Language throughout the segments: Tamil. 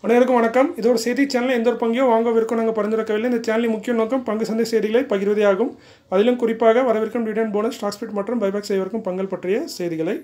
அனைவருக்கும் வணக்கம் இது ஒரு செய்தி சேனல் எந்த ஒரு பங்கையோ வாங்க விற்கும் நாங்கள் பரிந்துரைக்கவில்லை இந்த சேனலின் முக்கிய நோக்கம் பங்கு சந்தை செய்திகளை பகிர்வதே ஆகும் அதிலும் குறிப்பாக வரவிருக்கும் ரிட்டர்ன் போனஸ் ஸ்டாக் ஸ்பிட் மற்றும் பைபேக் செய்வதற்கும் பங்கள் பற்றிய செய்திகளை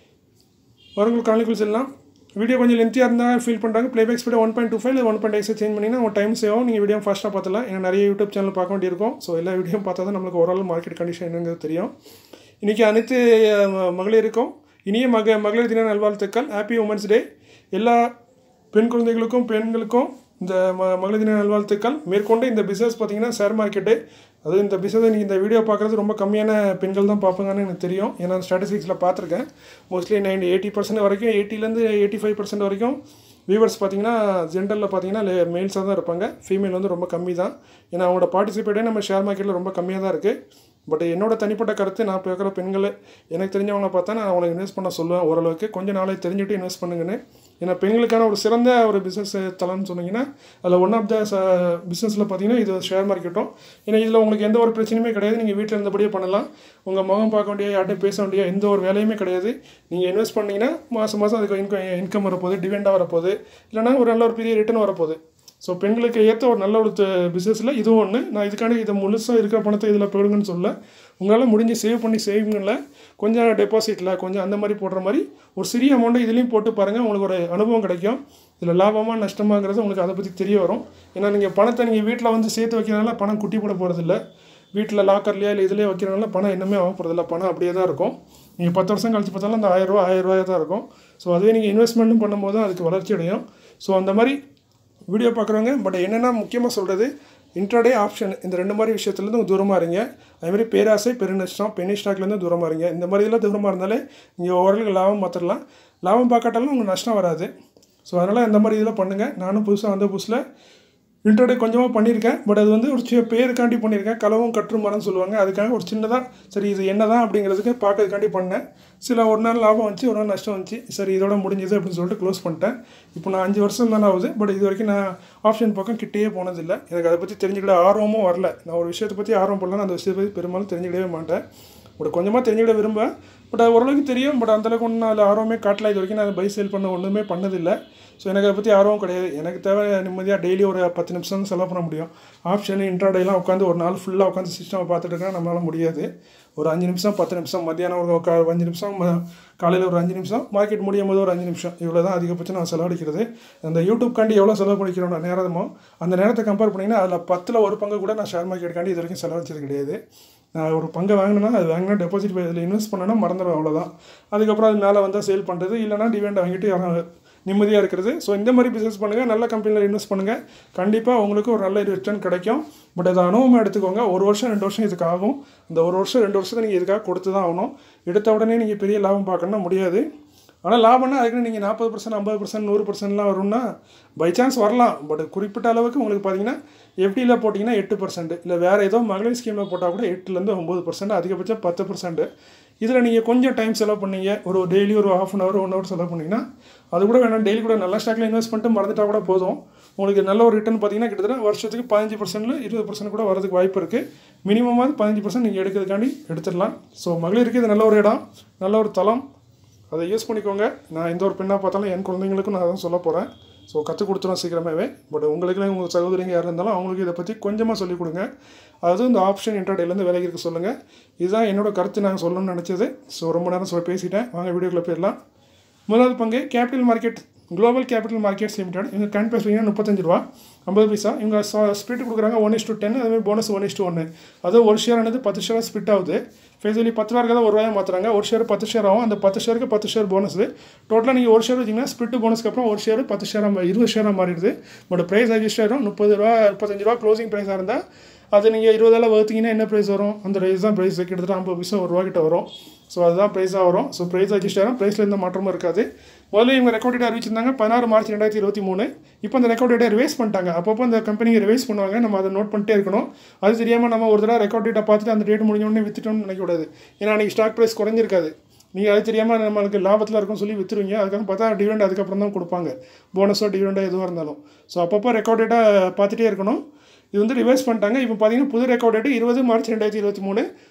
வருங்கள் காலனிக்குள் செல்லலாம் வீடியோ கொஞ்சம் லென்த்தியாக இருந்தால் ஃபீல் பண்ணுறாங்க playback speed one point two five one point எக்ஸை சேஞ்ச் பண்ணிங்கன்னா உங்கள் டைம் சேவ் ஆகும் நீங்கள் வீடியோ ஃபாஸ்ட்டாக பார்த்தலாம் ஏன்னா நிறைய யூடியூப் சேனல் பார்க்க வேண்டியிருக்கும் ஸோ எல்லா வீடியோ பார்த்தா தான் நம்மளுக்கு ஓவரால் மார்க்கெட் கண்டிஷன் என்னங்கிறது தெரியும் இன்றைக்கி அனைத்து அஹ், மகளிருக்கும் இனிய மக மகளிர் தின நல்வாழ்த்துக்கள் ஹாப்பி உமன்ஸ் டே எல்லா பெண் குழந்தைகளுக்கும் பெண்களுக்கும் இந்த ம மகளிர் தின நல்வாழ்த்துக்கள் மேற்கொண்டு இந்த பிஸ்னஸ் பார்த்தீங்கன்னா ஷேர் மார்க்கெட்டு அது இந்த பிஸ்னஸ் நீங்கள் இந்த வீடியோ பார்க்குறது ரொம்ப கம்மியான பெண்கள் தான் பார்ப்பாங்கன்னு எனக்கு தெரியும் ஏன்னா ஸ்டாட்டிஸ்டிக்ஸில் பார்த்துருக்கேன் மோஸ்ட்லி நைன்டி எயிட்டி பர்சன்ட் வரைக்கும் எயிட்டிலேருந்து எயிட்டி ஃபைவ் பர்சன்ட் வரைக்கும் வியூவர்ஸ் பார்த்தீங்கன்னா ஜென்ரலில் பார்த்தீங்கன்னா மேல்ஸாக தான் இருப்பாங்க ஃபீமேல் வந்து ரொம்ப கம்மி தான் ஏன்னா அவங்களோட பார்ட்டிசிபேட்டே நம்ம ஷேர் மார்க்கெட்டில் ரொம்ப கம்மியாக தான் இருக்குது பட் என்னோட தனிப்பட்ட கருத்து நான் இப்போ இருக்கிற பெண்கள் எனக்கு தெரிஞ்சவங்கள பார்த்தா நான் அவங்களை இன்வெஸ்ட் பண்ண சொல்லுவேன் ஓரளவுக்கு கொஞ்சம் நாளைக்கு தெரிஞ்சுட்டு இன்வெஸ்ட் பண்ணுங்கன்னு ஏன்னா பெண்களுக்கான ஒரு சிறந்த ஒரு பிஸ்னஸ் தளம்னு சொன்னீங்கன்னா அதில் ஒன் ஆஃப் த பிஸ்னஸில் பார்த்தீங்கன்னா இது ஷேர் மார்க்கெட்டும் ஏன்னா இதில் உங்களுக்கு எந்த ஒரு பிரச்சனையுமே கிடையாது நீங்கள் வீட்டில் இருந்தபடியே பண்ணலாம் உங்கள் முகம் பார்க்க வேண்டிய யார்ட்டையும் பேச வேண்டிய எந்த ஒரு வேலையுமே கிடையாது நீங்கள் இன்வெஸ்ட் பண்ணீங்கன்னா மாதம் மாதம் அதுக்கு இன்கம் இன்கம் வரப்போகுது டிவிடெண்டாக வரப்போகுது இல்லைனா ஒரு நல்ல ஒரு பெரிய ரிட்டர்ன் வரப்போகுது ஸோ பெண்களுக்கு ஏற்ற ஒரு நல்ல ஒரு பிஸ்னஸில் இதுவும் ஒன்று நான் இதுக்காண்டி இதை முழுசாக இருக்கிற பணத்தை இதில் போடுங்கன்னு சொல்ல உங்களால் முடிஞ்சு சேவ் பண்ணி சேவிங்கில் கொஞ்சம் டெபாசிட்டில் கொஞ்சம் அந்த மாதிரி போடுற மாதிரி ஒரு சிறிய அமௌண்ட்டை இதுலேயும் போட்டு பாருங்கள் உங்களுக்கு ஒரு அனுபவம் கிடைக்கும் இதில் லாபமாக நஷ்டமாங்கிறது உங்களுக்கு அதை பற்றி தெரிய வரும் ஏன்னா நீங்கள் பணத்தை நீங்கள் வீட்டில் வந்து சேர்த்து வைக்கிறதுனால பணம் குட்டி போட போகிறதில்ல வீட்டில் லாக்கர்லையா இல்லை இதுலேயே வைக்கிறனால பணம் என்னமே ஆக போகிறதில்ல பணம் அப்படியே தான் இருக்கும் நீங்கள் பத்து வருஷம் கழிச்சு பார்த்தாலும் அந்த ஆயிரரூவா ஆயிரரூவாயாக தான் இருக்கும் ஸோ அதுவே நீங்கள் இன்வெஸ்ட்மெண்ட்டும் பண்ணும்போது தான் அதுக்கு வளர்ச்சி அடையும் ஸோ அந்த மாதிரி வீடியோ பார்க்குறவங்க பட் என்னென்னா முக்கியமாக சொல்கிறது இன்ட்ராடே ஆப்ஷன் இந்த ரெண்டு மாதிரி விஷயத்துலேருந்து தூரமாக இருங்க அதேமாதிரி பேராசை பெருநஷ்டம் பெனி ஸ்டாக்லேருந்து தூரமாக இருங்க இந்த மாதிரி இதெல்லாம் தூரமாக இருந்தாலே நீங்கள் ஓரளவுக்கு லாபம் பார்த்துடலாம் லாபம் பார்க்காட்டாலும் உங்களுக்கு நஷ்டம் வராது ஸோ அதனால் இந்த மாதிரி இதில் பண்ணுங்கள் நானும் புதுசாக வந்த புதுசில் இன்ட்ரோடே கொஞ்சமாக பண்ணியிருக்கேன் பட் அது வந்து ஒரு சின்ன பேருக்காண்டி பண்ணியிருக்கேன் களவும் கற்று மரம் சொல்லுவாங்க அதுக்காக ஒரு சின்னதாக சரி இது என்ன தான் அப்படிங்கிறதுக்கு பார்க்கறதுக்காண்டி பண்ணேன் சில ஒரு நாள் லாபம் வந்துச்சு ஒரு நாள் நஷ்டம் வந்துச்சு சரி இதோட முடிஞ்சது அப்படின்னு சொல்லிட்டு க்ளோஸ் பண்ணிட்டேன் இப்போ நான் அஞ்சு வருஷம் தானே ஆகுது பட் இது வரைக்கும் நான் ஆப்ஷன் பக்கம் கிட்டேயே போனதில்லை எனக்கு அதை பற்றி தெரிஞ்சுக்கிட ஆர்வமும் வரல நான் ஒரு விஷயத்தை பற்றி ஆர்வம் பண்ணலாம் அந்த விஷயத்தை பற்றி பெரும்பாலும் தெரிஞ்சுக்கிடவே மாட்டேன் பட் கொஞ்சமாக தெரிஞ்சுக்கிட விரும்புவேன் பட் அது ஓரளவுக்கு தெரியும் பட் அந்தளவுக்கு ஒன்றும் நான் அதில் ஆர்வமே காட்டல இது வரைக்கும் நான் பை சேல் பண்ண ஒன்றுமே பண்ணதில்லை ஸோ எனக்கு அதை பற்றி ஆர்வம் கிடையாது எனக்கு தேவை நிம்மதியாக டெய்லி ஒரு பத்து நிமிஷம் செலவு பண்ண முடியும் ஆப்ஷன் இன்ட்ராடேலாம் உட்காந்து ஒரு நாள் ஃபுல்லாக உட்காந்து சிஸ்டம் பார்த்துட்டு இருக்கேன் நம்மளால முடியாது ஒரு அஞ்சு நிமிஷம் பத்து நிமிஷம் மத்தியானம் ஒரு கா அஞ்சு நிமிஷம் ம- காலையில் ஒரு அஞ்சு நிமிஷம் மார்க்கெட் முடியும் போது ஒரு அஞ்சு நிமிஷம் இவ்வளோ தான் அதிகபட்சம் நான் செலவழிக்கிறது அந்த யூடியூப்காண்டி எவ்வளோ செலவு பண்ணிக்கிறோம் நான் நேரமோ அந்த நேரத்தை கம்பேர் பண்ணிங்கன்னா அதில் பத்தில் ஒரு பங்கு கூட நான் ஷேர் மார்க்கெட்டுக்காண்டி இது வரைக்கும் செலவழிச்சது கிடையாது நான் ஒரு பங்கை வாங்கினேன்னா அது வாங்கினா டெபாசிட் இதில் இன்வெஸ்ட் பண்ணனா மறந்துடும் அவ்வளோதான் அதுக்கப்புறம் அது மேலே வந்தால் சேல் பண்ணுறது இல்லைனா டிவெண்ட் வாங்கிட்டு யாரும் நிம்மதியாக இருக்கிறது ஸோ இந்த மாதிரி பிஸ்னஸ் பண்ணுங்கள் நல்ல கம்பெனியில் இன்வெஸ்ட் பண்ணுங்கள் கண்டிப்பாக உங்களுக்கு ஒரு நல்ல ரிட்டர்ன் கிடைக்கும் பட் அதை அனுபவமாக எடுத்துக்கோங்க ஒரு வருஷம் ரெண்டு வருஷம் இதுக்கு ஆகும் இந்த ஒரு வருஷம் ரெண்டு வருஷத்தை நீங்கள் இதுக்காக கொடுத்து தான் ஆகணும் எடுத்த உடனே நீங்கள் பெரிய லாபம் பார்க்கணும்னா முடியாது ஆனால் லாபம்னா அதுக்கு நீங்கள் நாற்பது பர்சன்ட் ஐம்பது பர்சன்ட் நூறு பர்சன்ட்லாம் வரும்னா பை சான்ஸ் வரலாம் பட் குறிப்பிட்ட அளவுக்கு உங்களுக்கு பார்த்தீங்கன்னா எஃப்டியில் போட்டிங்கன்னா எட்டு பர்சன்ட் இல்லை வேறு ஏதோ மகளிர் ஸ்கீமில் போட்டால் கூட எட்டுலேருந்து ஒம்பது பர்சன்ட் அதிகபட்சம் பத்து பர்சன்ட் இதில் நீங்கள் கொஞ்சம் டைம் செலவு பண்ணீங்க ஒரு டெய்லி ஒரு half an hour one hour செலவு பண்ணிங்கன்னா அது கூட வேணாம் டெய்லி கூட நல்ல ஸ்டாக்கில் இன்வெஸ்ட் பண்ணிட்டு மறந்துட்டா கூட போதும் உங்களுக்கு நல்ல ஒரு ரிட்டர்ன் பார்த்தீங்கன்னா கிட்டத்தட்ட வருஷத்துக்கு பதினஞ்சு பர்சன்ட்ல இருபது பர்சன்ட் கூட வரதுக்கு வாய்ப்பு இருக்குது மினிமமாக பதினஞ்சு பர்சன்ட் நீங்கள் எடுக்கிறதுக்காண்டி எடுத்துடலாம் ஸோ மகளிருக்கு இது நல்ல ஒரு இடம் நல்ல ஒரு தளம் அதை யூஸ் பண்ணிக்கோங்க நான் எந்த ஒரு பெண்ணாக பார்த்தாலும் என் குழந்தைங்களுக்கும் நான் அதான் சொல்ல போகிறேன் ஸோ கற்றுக் கொடுத்துரும் சீக்கிரமாகவே பட் உங்களுக்கு உங்கள் சகோதரிங்க யார் இருந்தாலும் அவங்களுக்கு இதை பற்றி கொஞ்சமாக சொல்லிக் கொடுங்க அதாவது இந்த ஆப்ஷன் இன்டர்டேலேருந்து விலகி இருக்க சொல்லுங்கள் இதுதான் என்னோட கருத்து நான் சொல்லணும்னு நினச்சது ஸோ ரொம்ப நேரம் சொல்ல பேசிட்டேன் வாங்க வீடியோக்குள்ளே போயிடலாம் முதலாவது பங்கு capital market global capital markets limited இவங்க கண் பேசுவீங்கன்னா முப்பத்தஞ்சு ரூபா ஐம்பது பைசா இவங்க ஸ்பிரிட் கொடுக்குறாங்க ஒன் இஸ் டு டென் அதுமாதிரி போனஸ் ஒன் இஸ் டு ஒன்று அதுவும் ஒரு ஷேர் ஆனது பத்து ஷேராக ஸ்பிட் ஆகுது ஃபேஸ் வேலி பத்து ரூபா இருக்கிறத ஒரு ரூபாய் மாற்றுறாங்க ஒரு ஷேர் பத்து ஷேர் ஆகும் அந்த பத்து ஷேருக்கு பத்து ஷேர் போனஸ் டோட்டலாக நீங்கள் ஒரு ஷேர் வச்சிங்கன்னா ஸ்பிட் போனஸ்க்கு அப்புறம் ஒரு ஷேர் பத்து ஷேராக இருபது ஷேராக மாறிடுது பட் ப்ரைஸ் அட்ஜஸ்ட் ஆகிடும் முப்பது ரூபா முப்பத்தஞ்சு ரூபா க்ளோசிங் ப்ரைஸாக இருந்தால் அது நீங்கள் இருபதால் வகுத்தீங்கன்னா என்ன ப்ரைஸ் வரும் அந்த ப்ரைஸ் தான் ப்ரைஸ் கிட்டத்தட்ட ஐம்பது பைசா ஒரு ரூபா கிட்ட வரும் ஸோ அதுதான் ப்ரைஸாக வரும் ஸோ ப்ரைஸ் அட்ஜஸ்ட் ஆகும் ப்ரைஸில் எந்த மாற்றமும் இருக்காது முதல்ல இவங்க ரெக்கார்ட் டேட் அறிவிச்சிருந்தாங்க பதினாறு மார்ச் ரெண்டாயிரத்தி இருபத்தி மூணு இப்போ அந்த ரெக்கார்ட் டேட்டை ரிவைஸ் பண்ணிட்டாங்க அப்பப்போ அந்த கம்பெனியை ரிவைஸ் பண்ணுவாங்க நம்ம அதை நோட் பண்ணிட்டே இருக்கணும் அது தெரியாமல் நம்ம ஒரு தடவை ரெக்கார்ட் டேட்டை பார்த்துட்டு அந்த டேட் முடிஞ்ச உடனே வித்துட்டோம்னு நினைக்கக்கூடாது ஏன்னா அன்றைக்கி ஸ்டாக் ப்ரைஸ் குறைஞ்சிருக்காது நீங்கள் அது தெரியாமல் நம்மளுக்கு லாபத்தில் இருக்கும்னு சொல்லி விற்றுருவீங்க அதுக்காக பார்த்தா டிவிடெண்ட் அதுக்கப்புறம் தான் கொடுப்பாங்க போனஸோ டிவிடெண்டோ எதுவாக இருந்தாலும் ஸோ அப்பப்போ ரெக்கார்ட் டேட்டாக பார்த்துட்டே இருக்கணும் இது வந்து ரிவைஸ் பண்ணிட்டாங்க இப்போ பார்த்தீங்கன்னா புது ரெக்கார்ட் டேட்டு இருபது மார்ச் ரெண்டாயிரத்தி இருபத்தி மூணு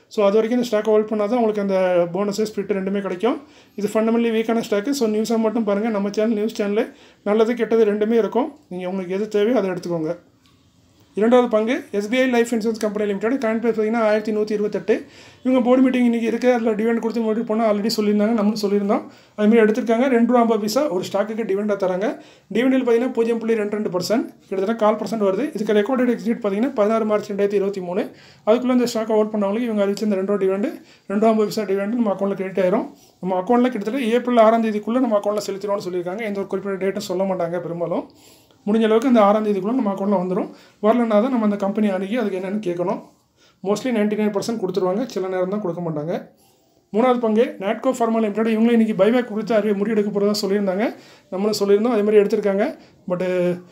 ஸோ அது வரைக்கும் இந்த ஸ்டாக்கை ஹோல்ட் பண்ணால் தான் உங்களுக்கு அந்த போனஸு ஸ்பிரிட் ரெண்டுமே கிடைக்கும் இது ஃபண்டமெண்டலி வீக்கான ஸ்டாக்கு ஸோ நியூஸாக மட்டும் பாருங்கள் நம்ம சேனல் நியூஸ் சேனலில் நல்லது கெட்டது ரெண்டுமே இருக்கும் நீங்கள் உங்களுக்கு எது தேவையோ அதை எடுத்துக்கோங்க இரண்டாவது பங்கு SBI life insurance company limited current price பார்த்தீங்கன்னா ஆயிரத்தி நூற்றி இருபத்தெட்டு இவங்க போர்டு மீட்டிங் இன்றைக்கி இருக்குது அதில் டிவெண்ட் கொடுத்து முடிவு பண்ணால் ஆல்ரெடி சொல்லியிருந்தாங்க நம்மளும் சொல்லியிருந்தோம் அதுமாதிரி எடுத்திருக்காங்க ரெண்டு ரூபா ஐம்பது பைசா ஒரு ஸ்டாக்குக்கு டிவெண்டாக தராங்க டிவெண்டில் பார்த்தீங்கன்னா பூஜ்ஜியம் புள்ளி ரெண்டு ரெண்டு பர்சன்ட் கிட்டத்தட்ட கால் பர்சன்ட் வருது இதுக்கு ரெக்கார்டட் எக்ஸிட் பார்த்தீங்கன்னா பதினாறு மார்ச் ரெண்டாயிரத்தி இருபத்தி மூணு அதுக்குள்ளே இந்த ஸ்டாக்கை அவுட் பண்ணவங்களுக்கு இவங்க அறிவிச்ச இந்த ரெண்டு ரூபா டிவெண்ட் ரெண்டு ரூபா ஐம்பது பைசா டிவெண்ட் நம்ம அக்கௌண்ட்டில் கிரெடிட் ஆயிரும் நம்ம அக்கௌண்ட்டில் கிட்டத்தட்ட ஏப்ரல் ஆறாம் தேதிக்குள்ளே நம்ம அக்கௌண்ட்டில் செலுத்திடுவோம்னு சொல்லியிருக்காங்க எந்த ஒரு குறிப்பிட்ட டேட்டும் சொல்ல மாட்டாங்க பெரும்பாலும் முடிஞ்ச அளவுக்கு அந்த ஆறாம் தேதிக்குள்ளே நம்ம அக்கௌண்ட்டில் வந்துடும் வரலன்னா தான் நம்ம அந்த கம்பெனி அணுகி அதுக்கு என்னென்னு கேட்கணும் மோஸ்ட்லி நைன்டி நைன் பர்சன்ட் கொடுத்துருவாங்க சில நேரம் தான் கொடுக்க மாட்டாங்க மூணாவது பங்கு நாட்கோ ஃபார்மா லிமிடெட் இவங்களும் இன்றைக்கி பைபேக் குறித்து அறிவு முடிவெடுக்க போகிறதா சொல்லியிருந்தாங்க நம்மளும் சொல்லியிருந்தோம் அதே மாதிரி எடுத்திருக்காங்க பட்டு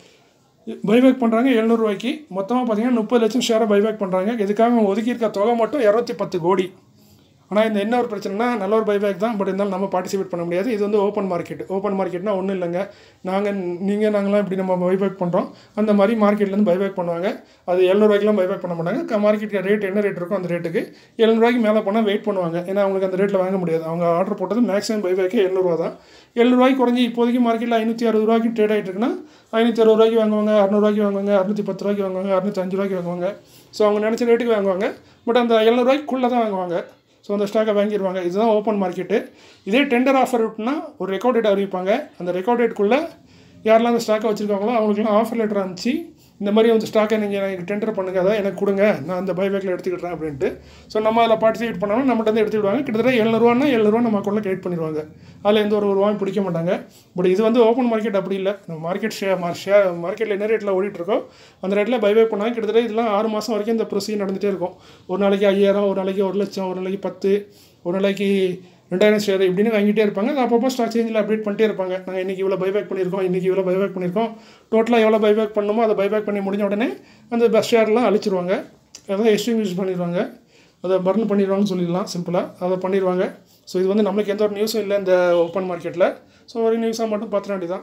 பைபேக் பண்ணுறாங்க எழுநூறுவாய்க்கு மொத்தமாக பார்த்தீங்கன்னா முப்பது லட்சம் ஷேரை பைபேக் பண்ணுறாங்க இதுக்காக அவங்க ஒதுக்கியிருக்க தொகை மட்டும் இரநூத்தி பத்து கோடி ஆனால் இந்த என்ன ஒரு பிரச்சனைனா நல்ல ஒரு பைபேக் தான் பட் இருந்தாலும் நம்ம பார்ட்டிசிபேட் பண்ண முடியாது இது வந்து ஓப்பன் மார்க்கெட் ஓப்பன் மார்க்கெட்னா ஒன்றும் இல்லைங்க நாங்கள் நீங்கள் நாங்களாம் இப்படி நம்ம பைபேக் பண்ணுறோம் அந்த மாதிரி மார்க்கெட்லேருந்து பைபேக் பண்ணுவாங்க அது எழுநூறுவாய்க்குலாம் பைபேக் பண்ண மாட்டாங்க மார்க்கெட் ரேட் என்ன ரேட் இருக்கோ அந்த ரேட்டுக்கு எழுநூறுவாய்க்கு மேலே போனால் வெயிட் பண்ணுவாங்க ஏன்னா அவங்களுக்கு அந்த ரேட்டில் வாங்க முடியாது அவங்க ஆர்டர் போட்டது மேக்ஸிமம் பைபேக்கே எழுநூறுவா தான் எழுநூறுவாய்க்கு குறைஞ்சி இப்போதைக்கு மார்க்கெட்டில் ஐநூற்றி அறுபது ரூபாய்க்கு ட்ரேட் ஆகிட்டு இருக்குன்னா ஐநூற்றி அறுபது ரூபாய்க்கு வாங்குவாங்க அறநூறுவாய்க்கு வாங்குவாங்க அறுநூற்றி பத்து ரூபாய்க்கு வாங்குவாங்க அறுநூற்றி அஞ்சு ரூபாய்க்கு வாங்குவாங்க ஸோ அவங்க நினச்ச ரேட்டுக்கு வாங்குவாங்க பட் அந்த எழுநூறுவாய்க்குள்ளே தான் வாங்குவாங்க ஸோ அந்த ஸ்டாக்கை வாங்கிடுவாங்க இதுதான் ஓப்பன் மார்க்கெட்டு இதே டெண்டர் ஆஃபர் விட்டுனா ஒரு ரெக்கார்ட் டேட் அறிவிப்பாங்க அந்த ரெக்கார்ட் டேட்குள்ளே யாரெல்லாம் அந்த ஸ்டாக்கை வச்சுருக்காங்களோ அவங்களுக்குலாம் ஆஃபர் லெட்டர் அனுப்பிச்சு இந்த மாதிரி வந்து ஸ்டாக்கை நீங்கள் எனக்கு டெண்டர் பண்ணுங்க அதான் எனக்கு கொடுங்க நான் அந்த பைபேக்கில் எடுத்துக்கிட்டேன் அப்படின்ட்டு ஸோ நம்ம அதில் பார்ட்டிசிபேட் பண்ணாலும் நம்மகிட்ட வந்து எடுத்துக்கிடுவாங்க கிட்டத்தட்ட எழுநூறுவானா எழுநூறுவா நம்ம அக்கௌண்ட்டில் கிரியேட் பண்ணிடுவாங்க அதில் எந்த ஒரு ரூபாயும் பிடிக்க மாட்டாங்க பட் இது வந்து ஓப்பன் மார்க்கெட் அப்படி இல்லை நம்ம மார்க்கெட் ஷேர் மார் ஷேர் மார்க்கெட்டில் என்ன ரேட்டில் ஓடிட்டுருக்கோ அந்த ரேட்டில் பைபேக் பண்ணாங்க கிட்டத்தட்ட இதெல்லாம் ஆறு மாதம் வரைக்கும் இந்த ப்ரொசீஜர் நடந்துகிட்டே இருக்கும் ஒரு நாளைக்கு ஐயாயிரம் ஒரு நாளைக்கு ஒரு லட்சம் ஒரு நாளைக்கு பத்து ஒரு நாளைக்கு ரெண்டாயிரம் ஷேர் இப்படின்னு வாங்கிட்டே இருப்பாங்க அது அப்பப்போ ஸ்டாக் சேஞ்சில் அப்டேட் பண்ணிட்டே இருப்பாங்க நாங்கள் இன்றைக்கி இவ்வளோ பைபேக் பண்ணியிருக்கோம் இன்றைக்கி இவ்வளோ பைபேக் பண்ணியிருக்கோம் டோட்டலாக எவ்வளோ பைபேக் பண்ணணுமோ அதை பைபேக் பண்ணி முடிஞ்ச உடனே அந்த பஸ் ஷேர்லாம் அழிச்சிருவாங்க அதான் எக்ஸ்டிங்யூஸ் பண்ணிடுவாங்க அதை பர்ன் பண்ணிடுவாங்கன்னு சொல்லிடலாம் சிம்பிளாக அதை பண்ணிடுவாங்க ஸோ இது வந்து நம்மளுக்கு எந்த ஒரு நியூஸும் இல்லை இந்த ஓப்பன் மார்க்கெட்டில் ஸோ ஒரு நியூஸாக மட்டும் பார்த்துட வேண்டியதான்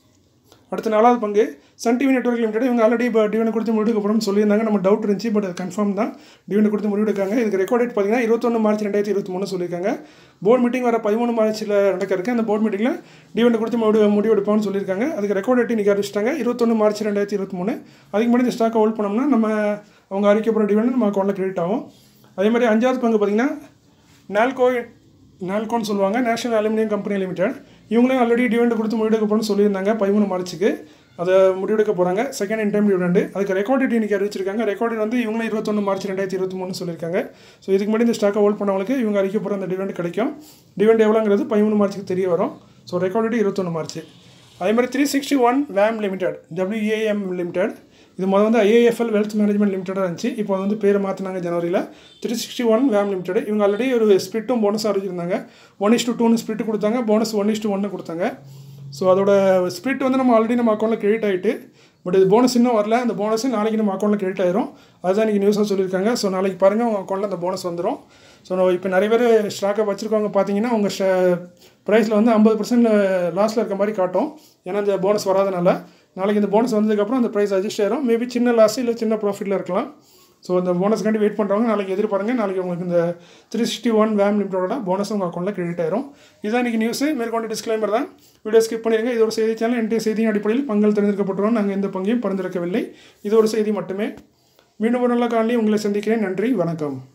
அடுத்த நாலாவது பங்கு சன் டிவி நெட்ஒர்க் லிமிடெட் இவங்க ஆல்ரெடி இப்போ டிவனை கொடுத்து முடிவெடுக்கப்படும் சொல்லியிருந்தாங்க நம்ம டவுட் இருந்துச்சு பட் அது கன்ஃபார்ம் தான் டிவனை கொடுத்து முடிவெடுக்காங்க இதுக்கு ரெக்கார்ட் டேட் பார்த்தீங்கன்னா இருபத்தொன்று மார்ச் ரெண்டாயிரத்தி இருபத்தி மூணு சொல்லியிருக்காங்க போர்ட் மீட்டிங் வர பதிமூணு மார்ச்சில் நடக்க இருக்கு அந்த போர்ட் மீட்டிங்கில் டிவனை கொடுத்து முடிவு முடிவெடுப்பான்னு சொல்லியிருக்காங்க அதுக்கு ரெக்கார்ட் டேட் இன்றைக்கி அறிவிச்சிட்டாங்க இருபத்தொன்று மார்ச் ரெண்டாயிரத்தி இருபத்தி மூணு அதுக்கு முன்னாடி இந்த ஸ்டாக்கை ஹோல்ட் பண்ணோம்னா நம்ம அவங்க அறிவிக்கப்படுற டிவன் நம்ம அக்கௌண்ட்டில் கிரெடிட் ஆகும் அதே மாதிரி அஞ்சாவது பங்கு பார்த்தீங்கன்னா நால்கோ நால்கோன்னு சொல்லுவாங்க நேஷனல் அலுமினியம் கம்பெனி லிமிடெட் இவங்களும் ஆல்ரெடி டிவெண்ட் கொடுத்து முடிவெடுக்க போகிறோம்னு சொல்லியிருந்தாங்க பதிமூணு மார்ச்சுக்கு அதை முடிவெடுக்க போகிறாங்க செகண்ட் இன் டைம் டிவிடெண்ட் அதுக்கு ரெக்கார்டட் இன்னைக்கு அறிவிச்சிருக்காங்க ரெக்கார்டட் வந்து இவங்களும் இருபத்தொன்று மார்ச் ரெண்டாயிரத்தி இருபத்தி மூணு சொல்லியிருக்காங்க ஸோ இதுக்கு முன்னாடி இந்த ஸ்டாக்கை ஹோல்ட் பண்ணவங்களுக்கு இவங்க அறிவிக்க போகிற அந்த டிவெண்ட் கிடைக்கும் டிவெண்ட் எவ்வளோங்கிறது பதிமூணு மார்ச்சுக்கு தெரிய வரும் ஸோ ரெக்கார்டட் இருபத்தொன்று மார்ச் அதே மாதிரி த்ரீ சிக்ஸ்டி ஒன் வேம் லிமிடெட் டபிள்யூஏஎம் லிமிடெட் இது முதல் வந்து ஐஏஎஃப்எல் வெல்த் மேனேஜ்மெண்ட் லிமிடெடாக இருந்துச்சு இப்போ வந்து பேர் மாற்றினாங்க ஜனவரியில் த்ரீ சிக்ஸ்டி ஒன் வேம் லிமிடெட் இவங்க ஆல்ரெடி ஒரு ஸ்பிரிட்டும் போனஸாக அறிவிச்சிருந்தாங்க ஒன் இஸ் டூ டூன்னு ஸ்பிரிட் கொடுத்தாங்க போனஸ் ஒன் இஸ் டூ ஒன்று கொடுத்தாங்க ஸோ அதோட ஸ்பிரிட் வந்து நம்ம ஆல்ரெடி நம்ம அக்கௌண்ட்டில் கிரெடிட் ஆகிட்டு பட் இது போனஸ் இன்னும் வரல அந்த போனஸ் நாளைக்கு நம்ம அக்கௌண்ட்டில் கிரெடிட் ஆயிரும் அதுதான் இன்றைக்கி நியூஸாக சொல்லியிருக்காங்க ஸோ நாளைக்கு பாருங்கள் உங்கள் அக்கௌண்ட்டில் அந்த போனஸ் வந்துடும் ஸோ இப்போ நிறைய பேர் ஸ்டாக்கை வச்சுருக்கவங்க பார்த்தீங்கன்னா உங்கள் ஷே ப்ரைஸில் வந்து ஐம்பது பர்சன்ட் லாஸில் இருக்க மாதிரி காட்டும் ஏன்னா இந்த போனஸ் வராதனால நாளைக்கு இந்த போனஸ் வந்ததுக்கப்புறம் அந்த ப்ரைஸ் அட்ஜஸ்ட் ஆயிரும் மேபி சின்ன லாஸ் இல்லை சின்ன ப்ராஃபிட்டில் இருக்கலாம் ஸோ அந்த போனஸ்க்காண்டி வெயிட் பண்ணுறவங்க நாளைக்கு எதிர்பாருங்க நாளைக்கு உங்களுக்கு இந்த த்ரீ சிக்ஸ்டி ஒன் வேம் லிமிட்டோட போனஸ் உங்கள் அக்கௌண்ட்டில் கிரெடிட் ஆயிரும் இதுதான் இன்றைக்கி நியூஸ் மேற்கொண்டு டிஸ்க்ளைமர் தான் வீடியோ ஸ்கிப் பண்ணிடுங்க இது ஒரு செய்தி சேனல் என்டைய செய்தியின் அடிப்படையில் பங்கள் தேர்ந்தெடுக்கப்பட்டுறோம் நாங்கள் எந்த பங்கையும் பரிந்துரைக்கவில்லை இது ஒரு செய்தி மட்டுமே மீண்டும் ஒரு நல்ல காலையில் உங்களை சந்திக்கிறேன் நன்றி வணக்கம்